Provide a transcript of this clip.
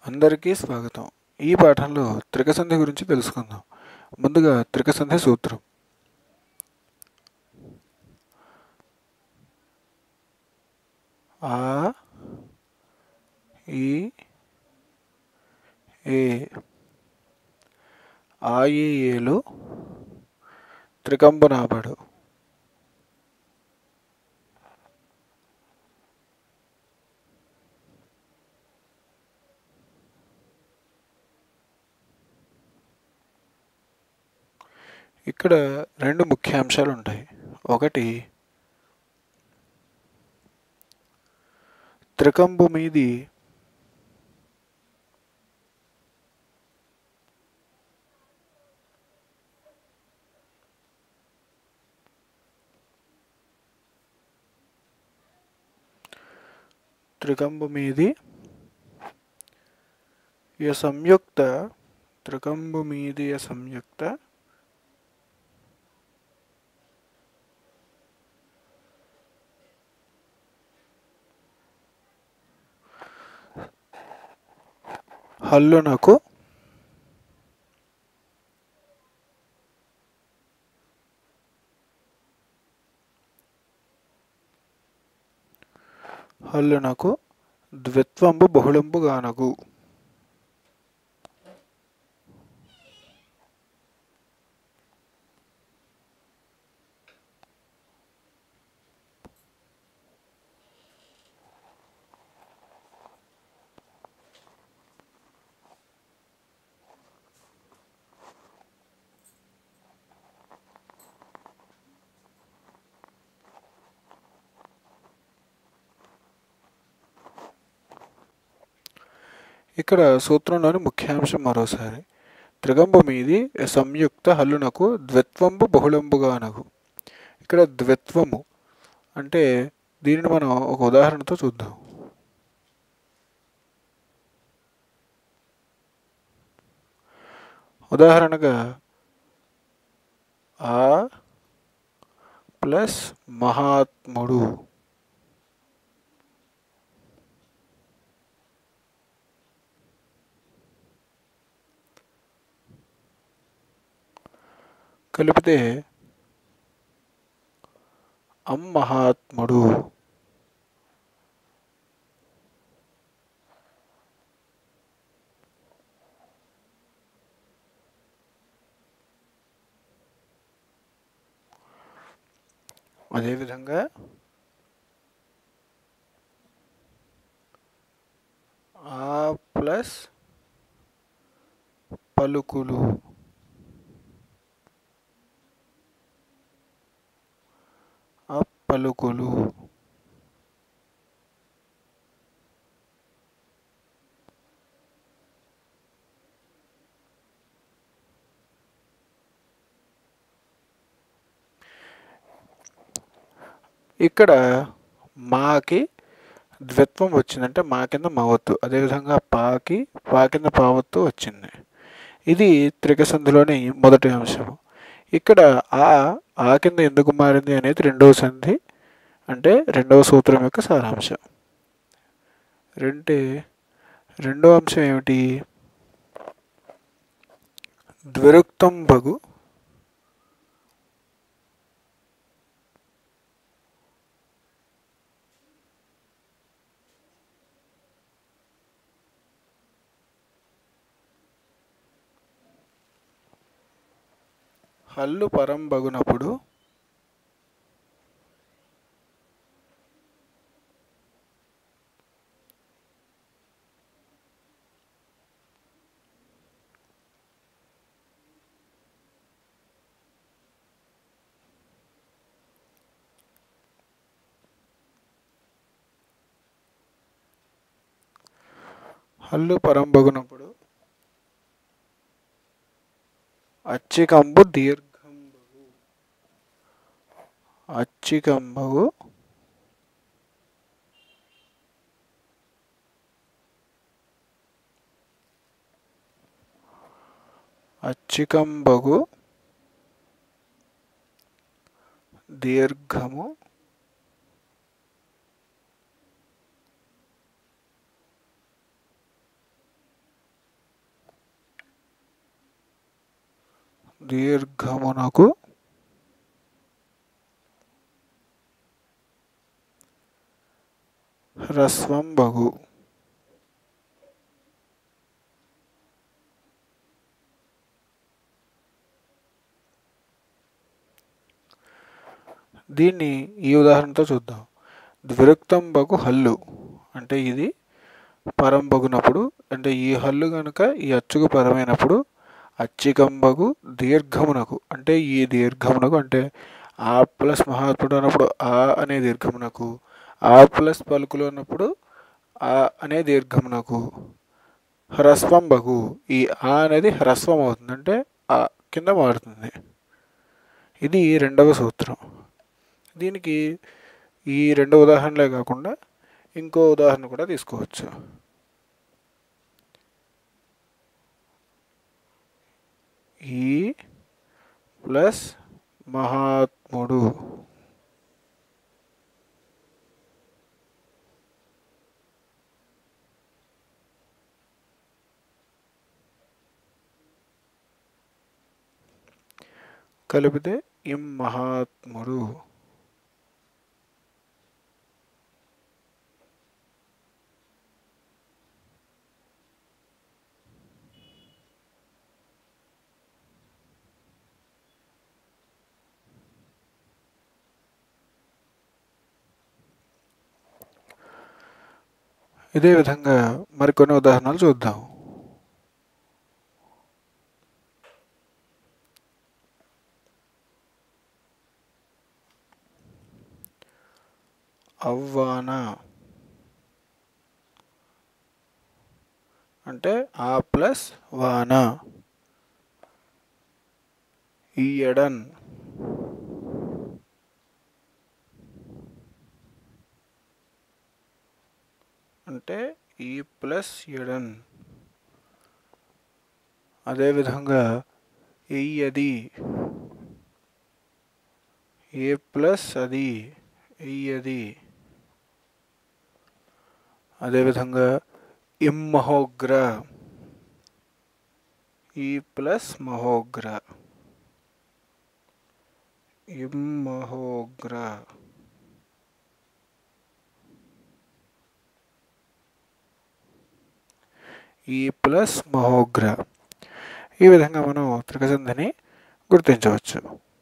అందరికీ స్వాగతం ఈ పాఠంలో త్రికసంధి గురించి తెలుసుకుందాం ముందుగా త్రికసంధి సూత్రం ఆ ఈ ఏ ఆ ఈ ఏలు త్రికంబనాభడు ఇక్కడ రెండు ముఖ్యాంశాలు ఉంటాయి ఒకటి త్రికంబు మీది త్రికంబు మీది య సంయుక్త త్రికంబు మీది య సంయుక్త హల్లునకు హల్లునకు ద్విత్వంబు బహుళంబు గానగు ఇక్కడ సూత్రంలోని ముఖ్యాంశం మరోసారి త్రిగంబు మీది సంయుక్త హల్లునకు ద్విత్వంబు బహుళంబుగానగు ఇక్కడ ద్విత్వము అంటే దీనిని మనం ఒక ఉదాహరణతో చూద్దాం ఉదాహరణగా ఆ ప్లస్ మహాత్ముడు కలిపితే అమ్మహాత్ముడు అదేవిధంగా ఆ ప్లస్ పలుకులు పలుకులు ఇక్కడ మాకి ద్విత్వం వచ్చిందంటే మా కింద మావత్తు అదేవిధంగా పాకి పా కింద పావత్తు వచ్చింది ఇది త్రికసంధిలోని మొదటి అంశం ఇక్కడ ఆ ఆ కింద ఎందుకు మారింది అనేది రెండవ సంధి అంటే రెండవ సూత్రం యొక్క సారాంశం రెండే రెండవ అంశం ఏమిటి ద్విరుక్తం బగు హల్లు పరంబగునప్పుడు హల్లు పరంబగునప్పుడు అచ్చికంబు దీర్ఘంబగు అచ్చికంబగు అచ్చికంబగు దీర్ఘము దీర్ఘమునకు హ్రస్వం బగు దీన్ని ఈ ఉదాహరణతో చూద్దాం ద్విరుక్తం బగు హల్లు అంటే ఇది పరం బగునప్పుడు అంటే ఈ హల్లు కనుక ఈ అచ్చుకు పరమైనప్పుడు అచ్చికంబగు దీర్ఘమునకు అంటే ఈ దీర్ఘమునకు అంటే ఆ ప్లస్ మహాత్ముడు అన్నప్పుడు ఆ అనే దీర్ఘమునకు ఆ ప్లస్ పలుకులు అన్నప్పుడు ఆ అనే దీర్ఘమునకు హ్రస్వం బగు ఈ ఆ అనేది హ్రస్వం అవుతుంది అంటే ఆ కింద మారుతుంది ఇది రెండవ సూత్రం దీనికి ఈ రెండు ఉదాహరణలే కాకుండా ఇంకో ఉదాహరణ కూడా తీసుకోవచ్చు ఈ ప్లస్ మహాత్ముడు కలిపితే ఇం మహాత్ముడు ఇదే విధంగా మరికొన్ని ఉదాహరణలు చూద్దాం అవ్వాన అంటే ఆ ప్లస్ వాన ఈయడన్ అంటే ఈ ప్లస్ ఎడన్ అదేవిధంగా ఎయ్యది ఏ ప్లస్ అది ఎయ్యది అదేవిధంగా ఇమ్మహోగ్ర ఈ ప్లస్ మహోగ్ర ఇమ్మహోగ్ర ఈ ప్లస్ మహోగ్ర ఈ విధంగా మనం త్రికసంధిని గుర్తించవచ్చు